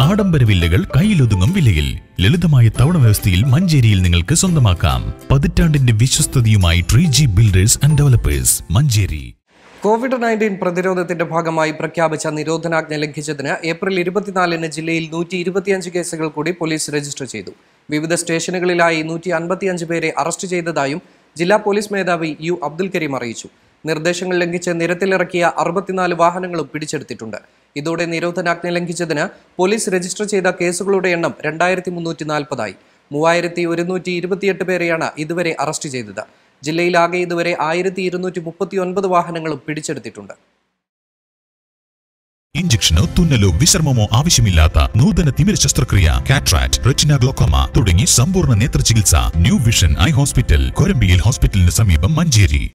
ആഡംബര വില്ലകൾ കയ്യിലൊതുങ്ങും വിലയിൽ ലളിതമായ തവണ വ്യവസ്ഥയിൽ മഞ്ചേരിയിൽ നിങ്ങൾക്ക് സ്വന്തമാക്കാം പതിറ്റാണ്ടിന്റെ വിശ്വസ്തതയുമായി tree G builders and developers Manjeri Covid nineteen പ്രതിരോധത്തിന്റെ ഭാഗമായി പ്രഖ്യാപിച്ച നിരോധനാജ്ഞ ലംഘിച്ചതിന് ഏപ്രിൽ ഇരുപത്തിനാലിന് ജില്ലയിൽ നൂറ്റി ഇരുപത്തിയഞ്ച് കേസുകൾ കൂടി പോലീസ് രജിസ്റ്റർ ചെയ്തു വിവിധ സ്റ്റേഷനുകളിലായി നൂറ്റി അൻപത്തിയഞ്ച് പേരെ അറസ്റ്റ് ചെയ്തതായും ജില്ലാ പോലീസ് മേധാവി യു അബ്ദുൽ കരീം അറിയിച്ചു നിർദ്ദേശങ്ങൾ ലംഘിച്ച് നിരത്തിലിറക്കിയ അറുപത്തിനാല് വാഹനങ്ങളും പിടിച്ചെടുത്തിട്ടുണ്ട് ഇതോടെ നിരോധനാജ്ഞ ലംഘിച്ചതിന് പോലീസ് രജിസ്റ്റർ ചെയ്ത കേസുകളുടെ എണ്ണം രണ്ടായിരത്തി മുന്നൂറ്റി നാൽപ്പതായി മൂവായിരത്തി ഒരുന്നൂറ്റി ഇരുപത്തിയെട്ട് പേരെയാണ് ഇതുവരെ അറസ്റ്റ് ചെയ്തത് ജില്ലയിലാകെ ഇതുവരെ ആയിരത്തി ഇരുന്നൂറ്റി മുപ്പത്തി ഒൻപത് വാഹനങ്ങളും പിടിച്ചെടുത്തിട്ടുണ്ട് ഇഞ്ചക്ഷനോ തുന്നലോ വിശ്രമമോ ആവശ്യമില്ലാത്ത നൂതന തിമിര ശസ്ത്രക്രിയ കാട്രാക്ട് റെറ്റിന ഗ്ലോക്കോമ തുടങ്ങി സമ്പൂർണ്ണ നേത്ര ചികിത്സ ന്യൂ വിഷൻ ഐ ഹോസ്പിറ്റൽ കൊരമ്പിയിൽ ഹോസ്പിറ്റലിന് സമീപം മഞ്ചേരി